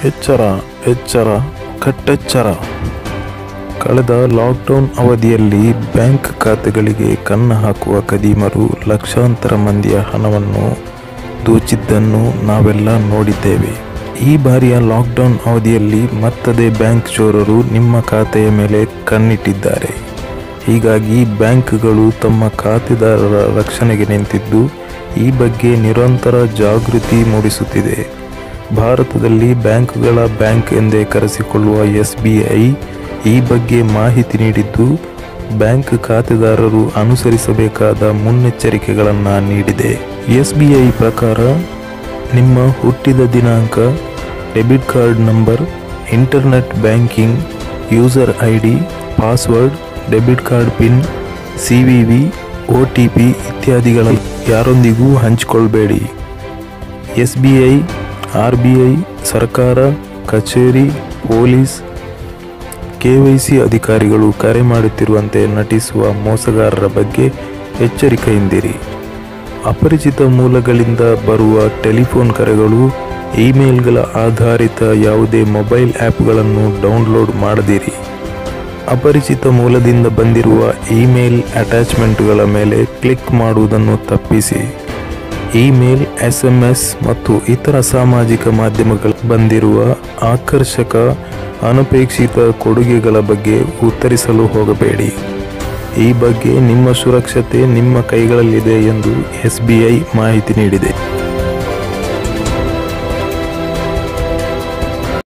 ಎಚ್ಚರ ಎಚ್ಚರ ಕಟ್ಟೆಚ್ಚರ ಕಳೆದ ಲಾಕ್ಡೌನ್ ಅವಧಿಯಲ್ಲಿ ಬ್ಯಾಂಕ್ ಖಾತೆಗಳಿಗೆ ಕನ್ನ ಹಾಕುವ ಕದೀಮರು ಲಕ್ಷಾಂತರ ಮಂದಿಯ ಹಣವನ್ನು ದೋಚಿದ್ದನ್ನು ನಾವೆಲ್ಲ ನೋಡಿದ್ದೇವೆ ಈ ಬಾರಿಯ ಲಾಕ್ಡೌನ್ ಅವಧಿಯಲ್ಲಿ ಮತ್ತದೇ ಬ್ಯಾಂಕ್ ಚೋರರು ನಿಮ್ಮ ಖಾತೆಯ ಮೇಲೆ ಕಣ್ಣಿಟ್ಟಿದ್ದಾರೆ ಹೀಗಾಗಿ ಬ್ಯಾಂಕ್ಗಳು ತಮ್ಮ ಖಾತೆದಾರರ ರಕ್ಷಣೆಗೆ ನಿಂತಿದ್ದು ಈ ಬಗ್ಗೆ ನಿರಂತರ ಜಾಗೃತಿ ಮೂಡಿಸುತ್ತಿದೆ ಭಾರತದಲ್ಲಿ ಬ್ಯಾಂಕ್ಗಳ ಬ್ಯಾಂಕ್ ಎಂದೇ ಕರೆಸಿಕೊಳ್ಳುವ ಎಸ್ ಬಿ ಐ ಈ ಬಗ್ಗೆ ಮಾಹಿತಿ ನೀಡಿದ್ದು ಬ್ಯಾಂಕ್ ಖಾತೆದಾರರು ಅನುಸರಿಸಬೇಕಾದ ಮುನ್ನೆಚ್ಚರಿಕೆಗಳನ್ನು ನೀಡಿದೆ ಎಸ್ ಬಿ ಐ ಪ್ರಕಾರ ನಿಮ್ಮ ಹುಟ್ಟಿದ ದಿನಾಂಕ debit card number internet banking user I D password debit card PIN C V V O T P ಇತ್ಯಾದಿಗಳ ಯಾರೊಂದಿಗೂ ಹಂಚಿಕೊಳ್ಬೇಡಿ S B I R B I ಸರ್ಕಾರ ಕಚೇರಿ ಪೊಲೀಸ್ ಕೆವೈಸಿ ಅಧಿಕಾರಿಗಳು ಕರೆ ಮಾಡುತ್ತಿರುವಂತೆ ನಟಿಸುವ ಮೋಸಗಾರರ ಬಗ್ಗೆ ಎಚ್ಚರಿಕೆಯಿಂದಿರಿ ಅಪರಿಚಿತ ಮೂಲಗಳಿಂದ ಬರುವ ಟೆಲಿಫೋನ್ ಕರೆಗಳು ಇಮೇಲ್ಗಳ ಆಧಾರಿತ ಯಾವುದೇ ಮೊಬೈಲ್ ಆ್ಯಪ್ಗಳನ್ನು ಡೌನ್ಲೋಡ್ ಮಾಡದಿರಿ ಅಪರಿಚಿತ ಮೂಲದಿಂದ ಬಂದಿರುವ ಇಮೇಲ್ ಅಟ್ಯಾಚ್ಮೆಂಟ್ಗಳ ಮೇಲೆ ಕ್ಲಿಕ್ ಮಾಡುವುದನ್ನು ತಪ್ಪಿಸಿ ಇಮೇಲ್ ಎಸ್ ಎಂ ಎಸ್ ಮತ್ತು ಇತರ ಸಾಮಾಜಿಕ ಮಾಧ್ಯಮಗಳ ಬಂದಿರುವ ಆಕರ್ಷಕ ಅನಪೇಕ್ಷಿತ ಕೊಡುಗೆಗಳ ಬಗ್ಗೆ ಉತ್ತರಿಸಲು ಹೋಗಬೇಡಿ ಈ ಬಗ್ಗೆ ನಿಮ್ಮ ಸುರಕ್ಷತೆ ನಿಮ್ಮ ಕೈಗಳಲ್ಲಿದೆ ಎಂದು ಎಸ್ ಬಿ ಐ ಮಾಹಿತಿ ನೀಡಿದೆ